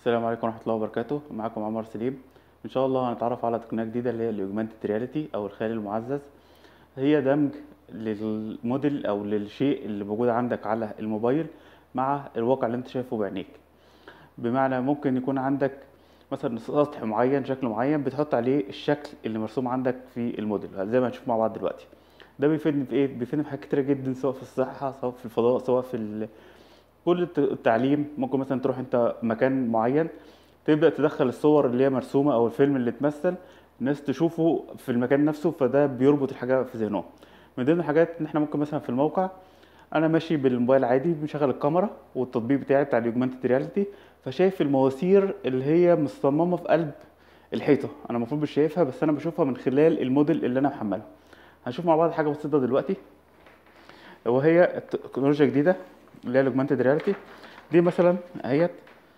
السلام عليكم ورحمة الله وبركاته معكم عمر سليم إن شاء الله هنتعرف على تقنية جديدة اللي هي الأوجمانتد رياليتي أو الخيال المعزز هي دمج للموديل أو للشيء اللي موجود عندك على الموبايل مع الواقع اللي أنت شايفه بعينيك بمعنى ممكن يكون عندك مثلا سطح معين شكل معين بتحط عليه الشكل اللي مرسوم عندك في الموديل زي ما هنشوف مع بعض دلوقتي ده بيفيدني في ايه بيفيدني في حاجات كتيرة جدا سواء في الصحة سواء في الفضاء سواء في ال... كل الت- التعليم ممكن مثلا تروح انت مكان معين تبدأ تدخل الصور اللي هي مرسومة او الفيلم اللي اتمثل الناس تشوفه في المكان نفسه فده بيربط الحاجة في ذهنهم من ضمن الحاجات ان احنا ممكن مثلا في الموقع انا ماشي بالموبايل عادي مشغل الكاميرا والتطبيق بتاعي بتاع الاوجمانتد رياليتي فشايف المواسير اللي هي مصممة في قلب الحيطة انا المفروض مش شايفها بس انا بشوفها من خلال الموديل اللي انا محمله هنشوف مع بعض حاجة بسيطة دلوقتي وهي تكنولوجيا جديدة اللي هي الاوجمانتد رياليتي دي مثلا اهيت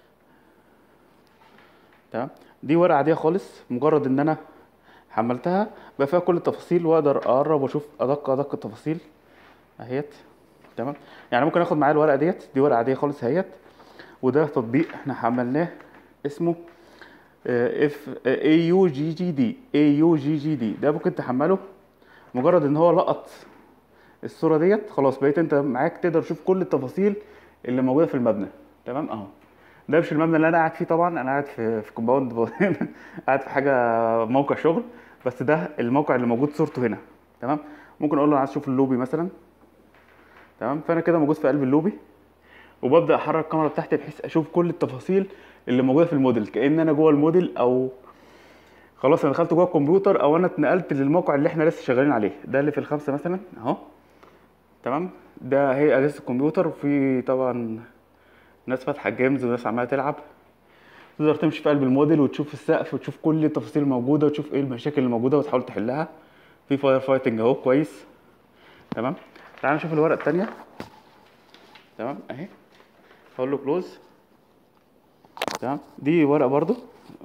تمام دي ورقة عادية خالص مجرد ان انا حملتها بقى فيها كل التفاصيل واقدر اقرب واشوف ادق ادق التفاصيل اهيت تمام يعني ممكن اخد معايا الورقة ديت دي ورقة عادية خالص اهيت وده تطبيق احنا حملناه اسمه اف اي يو جي جي دي اي يو جي جي دي ده ممكن تحمله مجرد ان هو لقط الصورة ديت خلاص بقيت انت معاك تقدر تشوف كل التفاصيل اللي موجودة في المبنى تمام اهو ده مش المبنى اللي انا قاعد فيه طبعا انا قاعد في في كومباوند قاعد في حاجة موقع شغل بس ده الموقع اللي موجود صورته هنا تمام ممكن اقول له انا عايز اشوف اللوبي مثلا تمام فانا كده موجود في قلب اللوبي وببدا احرك الكاميرا بتاعتي بحيث اشوف كل التفاصيل اللي موجوده في الموديل كان انا جوه الموديل او خلاص انا دخلت جوه الكمبيوتر او انا اتنقلت للموقع اللي احنا لسه شغالين عليه ده اللي في الخمسه مثلا اهو تمام ده هي اجهزه الكمبيوتر وفي طبعا ناس فاتحه جيمز وناس عماله تلعب تقدر تمشي في قلب الموديل وتشوف السقف وتشوف كل التفاصيل الموجوده وتشوف ايه المشاكل اللي موجوده وتحاول تحلها في فاير فايتنج اهو كويس تمام تعال نشوف الورقه التانية تمام اهي هقول له كلوز تمام دي ورقه برضو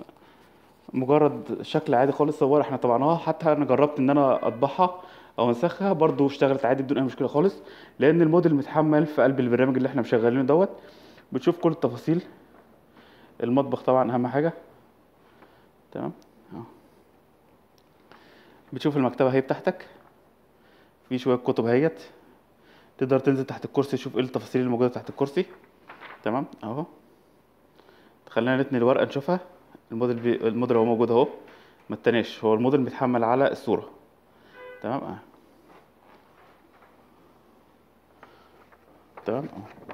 مجرد شكل عادي خالص صور احنا طبعناها حتى انا جربت ان انا اطبعها او انسخها برضو اشتغلت عادي بدون اي مشكله خالص لان الموديل متحمل في قلب البرنامج اللي احنا مشغلينه دوت بتشوف كل التفاصيل المطبخ طبعا اهم حاجه تمام اهو بتشوف المكتبه اهي بتاعتك في شويه كتب اهيت تقدر تنزل تحت الكرسي تشوف ايه التفاصيل اللي موجوده تحت الكرسي تمام اهو خلينا نتني الورقه نشوفها الموديل بي... الموديل هو موجود اهو ما التناش هو الموديل متحمل على الصوره تمام اه تمام اه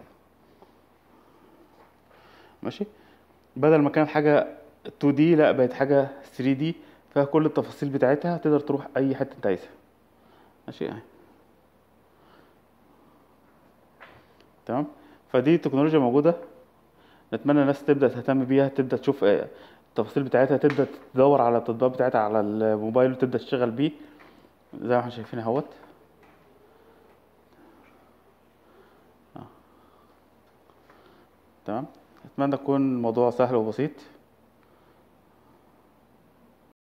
ماشي بدل ما كانت حاجه 2 دي لا بقت حاجه 3 دي فيها كل التفاصيل بتاعتها تقدر تروح اي حته انت عايزها ماشي اهي تمام فدي تكنولوجيا موجوده نتمنى الناس تبدا تهتم بيها تبدا تشوف آه، التفاصيل بتاعتها تبدا تدور على التطبيقات بتاعتها على الموبايل وتبدا تشتغل بيه زي ما احنا شايفين اهوت آه. تمام اتمنى يكون الموضوع سهل وبسيط